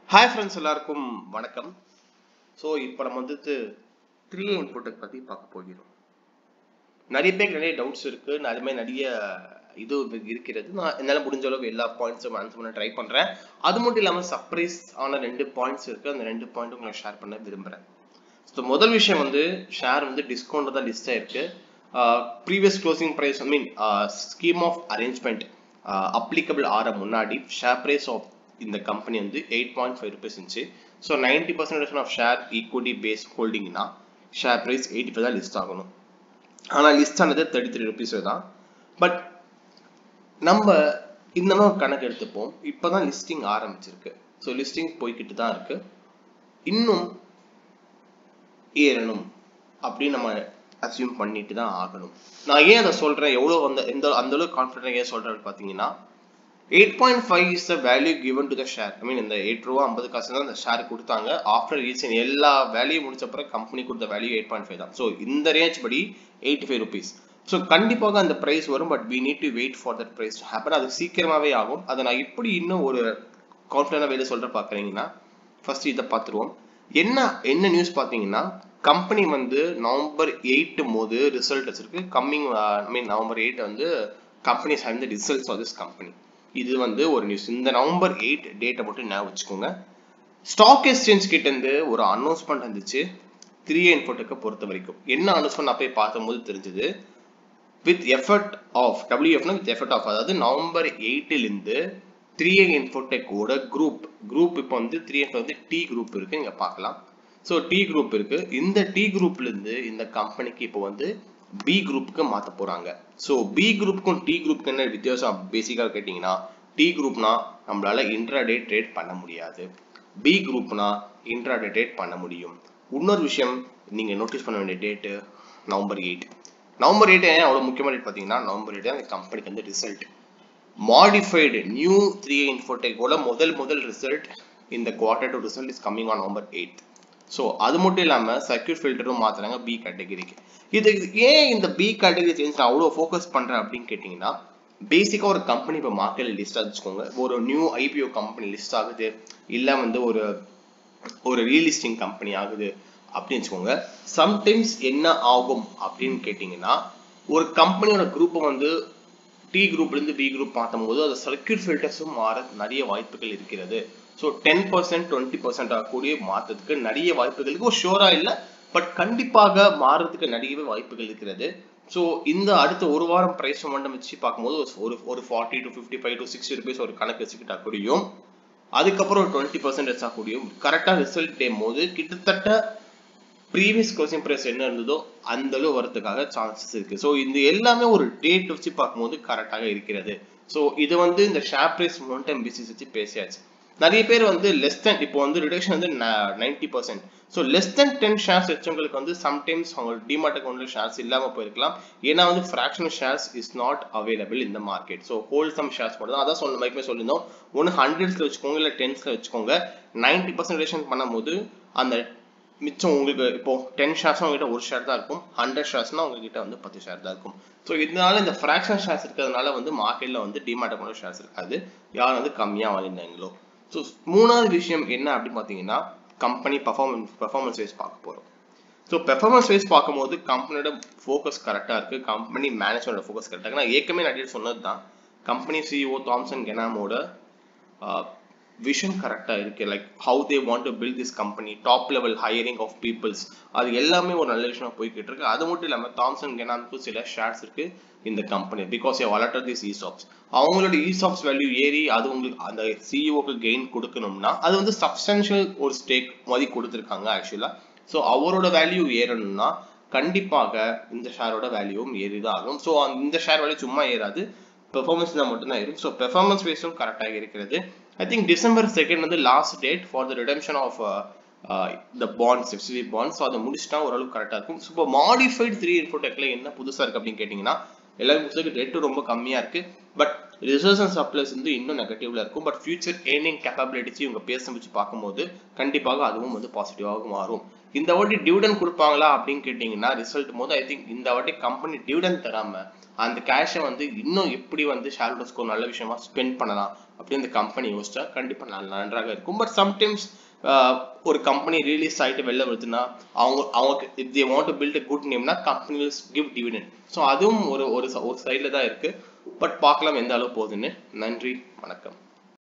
hi friends எல்லாருக்கும் வணக்கம் so இப்போ நம்ம வந்துட்டு த்ரீ இன்புட்டை பற்றி பார்க்க போகிறோம் நிறைய பேருக்கு நிறைய டவுட்ஸ் இருக்கு அது மாதிரி நிறைய இது இருக்கிறது நான் என்னால் முடிஞ்ச அளவுக்கு எல்லா பாயிண்ட்ஸும் ஆன்சர் பண்ண ட்ரை பண்ணுறேன் அது மட்டும் இல்லாமல் சர்ப்ரைஸ் ஆன ரெண்டு பாயிண்ட்ஸ் இருக்கு அந்த ரெண்டு பாயிண்ட்டும் உங்களை ஷேர் பண்ண விரும்புகிறேன் ஸோ முதல் விஷயம் வந்து ஷேர் வந்து டிஸ்கவுண்ட் தான் லிஸ்ட் ஆயிருக்கு previous closing price I mean scheme of arrangement applicable ஆற முன்னாடி ஷேர் ப்ரைஸ் ஆஃப் இந்த கம்பெனி வந்து எயிட் பாயிண்ட் ஃபைவ் ருபீஸ் இருந்துச்சு so ninety percentage of share equity base ஹோல்டிங்னா ஷேர் ப்ரைஸ் எயிட்டி ஃபைவ் தான் லிஸ்ட் ஆகணும் ஆனால் லிஸ்ட் ஆனது தேர்ட்டி த்ரீ ருபீஸ் தான் பட் நம்ம இந்த மாதிரி கணக்கு எடுத்துப்போம் இப்போதான் லிஸ்டிங் ஆரம்பிச்சிருக்கு ஸோ லிஸ்டிங் போய்கிட்டு தான் இருக்கு இன்னும் ஏறணும் அப்படின்னு நம்ம அசியூம் பண்ணிட்டு தான் ஆகணும் நான் ஏன் அதை சொல்றேன் எவ்வளோ அந்த எந்த அந்த அளவுக்கு கான்ஃபிடென்ட் ஏன் சொல்றேன்னு பார்த்தீங்கன்னா eight point five is the value given to the share I mean இந்த எட்டு ரூபா ஐம்பது காசு தான் இந்த ஷேர் கொடுத்தாங்க ஆஃப்டர் ரீசன் எல்லா வேல்யூ முடிச்ச அப்புறம் கம்பெனி கொடுத்த வேல்யூ எயிட் பாயிண்ட் ஃபைவ் தான் ஸோ இந்த ரேஞ்ச் படி எயிட்டி ஃபைவ் ருபீஸ் ஸோ கண்டிப்பாக அந்த ப்ரைஸ் வரும் but we need to wait for that price happen அது சீக்கிரமாகவே ஆகும் அதை நான் எப்படி இன்னும் ஒரு கான்ஃபிடண்டாக வெளியே சொல்கிற பார்க்குறீங்கன்னா ஃபர்ஸ்ட் இதை பார்த்துருவோம் என்ன என்ன நியூஸ் பார்த்தீங்கன்னா கம்பெனி வந்து நவம்பர் எயிட் போது ரிசல்ட் வச்சிருக்கு coming I mean November eight வந்து companies have the results of this company இது வந்து ஒரு நியூஸ் இந்த நவம்பர் எயிட் டேட்டை மட்டும் ஞாபகம் வச்சுக்கோங்க ஸ்டாக் எக்ஸ்சேஞ்ச் கிட்ட இருந்து ஒரு அனௌன்ஸ்மெண்ட் வந்துச்சு த்ரீ இன்போட்டுக்கு பொறுத்த வரைக்கும் என்ன அனௌன்ஸ்மெண்ட் நான் போய் பார்க்கும்போது தெரிஞ்சது வித் எஃபர்ட் ஆஃப் டபிள்யூஎஃப்னா வித் எஃபர்ட் ஆஃப் அதாவது நவம்பர் எயிட்டிலிருந்து த்ரீ ஏ இன்ஃபோடெக்கோட குரூப் குரூப் இப்போ வந்து த்ரீ எஃப் வந்து டி குரூப் இருக்கு நீங்க பார்க்கலாம் ஸோ டி குரூப் இருக்கு இந்த டி குரூப்ல இருந்து இந்த கம்பெனிக்கு இப்போ வந்து பி குரூப்புக்கு மாற்ற போறாங்க ஸோ பி குரூப்புக்கும் டி குரூப்புக்கு என்ன வித்தியாசம் பேசிக்காக கேட்டிங்கன்னா டி குரூப்னா நம்மளால இன்ட்ராடே ட்ரேட் பண்ண முடியாது பி குரூப்னா இன்ட்ராடே ட்ரேட் பண்ண முடியும் இன்னொரு விஷயம் நீங்க நோட்டீஸ் பண்ண வேண்டிய date November eight November eight ஏன் அவ்வளோ முக்கியமான டேட் பார்த்தீங்கன்னா நவம்பர் எயிட் அந்த கம்பெனிக்கு வந்து ரிசல்ட் மாடிஃபைடு நியூ த்ரீ இன்ஃபோடெக்கோட முதல் முதல் ரிசல்ட் இந்த quarter two result is coming on November eight so அது மட்டும் இல்லாமல் சர்க்கியூட் ஃபில்டரும் மாற்றுறாங்க பி கேட்டகரிக்கு இது ஏன் இந்த பி கேட்டகரி சேஞ்ச் நான் அவ்வளோ ஃபோக்கஸ் பண்ணுறேன் அப்படின்னு கேட்டிங்கன்னா பேசிக்காக ஒரு கம்பெனி இப்போ மார்க்கெட்டில் லிஸ்ட் வச்சுக்கோங்க ஒரு நியூ ஐபிஓ கம்பெனி லிஸ்ட் ஆகுது இல்லை வந்து ஒரு ஒரு ரீலிஸ்டிங் கம்பெனி ஆகுது அப்படின்னு வச்சுக்கோங்க சம்டைம்ஸ் என்ன ஆகும் அப்படின்னு கேட்டிங்கன்னா ஒரு கம்பெனியோட குரூப்பை வந்து டி குரூப்லேருந்து பி குரூப் பார்க்கும்போது அது சர்க்கியூட் ஃபில்டர்ஸும் மாற நிறைய வாய்ப்புகள் இருக்கிறது so ten percent twenty percent ஆகக்கூடிய மாற்றத்துக்கு நிறைய வாய்ப்புகள் இருக்கு ஷோரா இல்லை பட் கண்டிப்பாக மாறுறதுக்கு நிறையவே வாய்ப்புகள் இருக்கிறது ஸோ இந்த அடுத்த ஒரு வாரம் ப்ரைஸ் மொமெண்டம் வச்சு பார்க்கும்போது ஒரு ஒரு forty to fifty five to sixty rupees ஒரு கணக்கு வச்சுக்கிட்டா கூடியும் அதுக்கப்புறம் ஒரு டுவெண்ட்டி பர்சன்ட் ஆகக்கூடியும் கரெக்டாக ரிசல்ட் டேம் போது கிட்டத்தட்ட ப்ரீவியஸ் க்ளோசிங் ப்ரைஸ் என்ன இருந்ததோ அந்த அளவு வரதுக்காக சான்சஸ் இருக்கு ஸோ இந்த எல்லாமே ஒரு டேட் வச்சு பார்க்கும்போது கரெக்டாக இருக்கிறது ஸோ இது வந்து இந்த ஷேர் ப்ரைஸ் மொமெண்டம் பேசிஸ் வச்சு பேசியாச்சு நிறைய பேர் வந்து லெஸ் தென் இப்போ வந்து ரிடக்ஷன் வந்து ninety percent so less than ten shares வச்சவங்களுக்கு வந்து சம்டைம்ஸ் அவங்க டிமார்ட் அக்கௌண்ட்ல ஷேர்ஸ் இல்லாமல் போயிருக்கலாம் ஏன்னா வந்து fractional shares is not available இந்த மார்க்கெட் ஸோ ஹோல்சம் ஷேர்ஸ் மட்டும் தான் அதான் சொன்ன மாதிரி சொல்லியிருந்தோம் ஒன்று ஹண்ட்ரட்ஸ்ல வச்சுக்கோங்க இல்லை டென்ஸ்ல வச்சுக்கோங்க நைன்டி பர்சன்ட் ரிடக்ஷன் பண்ணும்போது அந்த மிச்சம் உங்களுக்கு இப்போ டென் ஷேர்ஸ்னா உங்ககிட்ட ஒரு ஷேர் தான் இருக்கும் ஹண்ட்ரட் ஷேர்ஸ்னா உங்ககிட்ட வந்து பத்து ஷேர் தான் இருக்கும் ஸோ இதனால இந்த ஃப்ராக்ஷன் ஷேர்ஸ் இருக்கிறதுனால வந்து மார்க்கெட்ல வந்து டிமார்ட் அக்கௌண்ட் ஷேர்ஸ் இருக்காது யார் வந்து கம்மியாக வாங்கியிருந்தாங்களோ ஸோ மூணாவது விஷயம் என்ன அப்படின்னு பார்த்தீங்கன்னா கம்பெனி பர்ஃபார்மன்ஸ் பர்ஃபார்மன்ஸ் வைஸ் பார்க்க போகிறோம் ஸோ பெர்ஃபார்மன்ஸ் வைஸ் பார்க்கும்போது கம்பெனியோட ஃபோக்கஸ் கரெக்டாக இருக்குது கம்பெனி மேனேஜ்மெண்டோட ஃபோக்கஸ் கரெக்டாக இருக்குது நான் ஏற்கனவே நிறைய சொன்னது தான் கம்பெனி சிஇஓ தாம்சன் கெனாமோட விஷன் கரெக்டாக இருக்கு like how they want to build this company top level hiring of peoples அது எல்லாமே ஒரு நல்ல விஷயமா போய்கிட்டு இருக்கு அது மட்டும் இல்லாமல் தாம்சன் கெனாமுக்கு சில ஷேர்ஸ் இருக்கு இந்த கம்பெனி பிகாஸ் ஏ வளர்டர் திஸ் இசாப்ஸ் அவங்களோட இசாப்ஸ் வேல்யூ ஏறி அது உங்களுக்கு அந்த சிஇஓக்கு கெயின் கொடுக்கணும்னா அது வந்து சப்ஸ்டன்ஷியல் ஒரு ஸ்டேக் மாதிரி கொடுத்துருக்காங்க ஆக்சுவலா ஸோ அவரோட வேல்யூ ஏறணும்னா கண்டிப்பாக இந்த ஷேரோட வேல்யூவும் ஏறிதான் ஆகும் ஸோ இந்த ஷேர் வேல்யூ சும்மா ஏறாது பெர்ஃபார்மன்ஸ் தான் மட்டும்தான் இருக்கும் ஸோ பெர்ஃபார்மன்ஸ் வைஸும் கரெக்டாக இருக்கிறது ஐ திங்க் டிசம்பர் செகண்ட் வந்து last date for the redemption of the bonds FCV bonds அதை முடிச்சுட்டா ஓரளவுக்கு கரெக்டாக இருக்கும் ஸோ இப்போ மாடிஃபைட் த்ரீ இன்ஃபோடெக்ல என்ன புதுசாக இருக்கு அப்படின்னு கேட்டிங்கன்னா எல்லாரும் புதுசாக ரேட்டு ரொம்ப கம்மியாக இருக்கு பட் ரிசர்வ்ஸ் அண்ட் சப்ளைஸ் வந்து இன்னும் நெகட்டிவ்ல இருக்கும் பட் ஃபியூச்சர் ஏர்னிங் கேப்பபிலிட்டிஸ் இவங்க பேச வச்சு பார்க்கும்போது கண்டிப்பாக அதுவும் வந்து பாசிட்டிவாக மாறும் இந்த வாட்டி டிவிடன் கொடுப்பாங்களா அப்படின்னு கேட்டிங்கன்னா ரிசல்ட் போது ஐ திங்க் இந்த வாட்டி கம்பெனி டிவிடன் தராம அந்த கேஷை வந்து இன்னும் எப்படி வந்து ஷேர் ஹோல்டர்ஸ்க்கு ஒரு நல்ல விஷயமா ஸ்பெண்ட் பண்ணலாம் அப்படின்னு இந்த கம்பெனி யோசிச்சா கண்டிப்பா நல்ல நன்றாக இருக்கும் பட் சம்டைம்ஸ் ஒரு கம்பெனி ரிலீஸ் ஆயிட்டு வெளில வருதுன்னா அவங்க அவங்க if they want to build good நேம்னா company will give dividend so அதுவும் ஒரு ஒரு ஒரு சைடில் தான் இருக்கு பட் பார்க்கலாம் எந்த அளவு போகுதுன்னு நன்றி வணக்கம்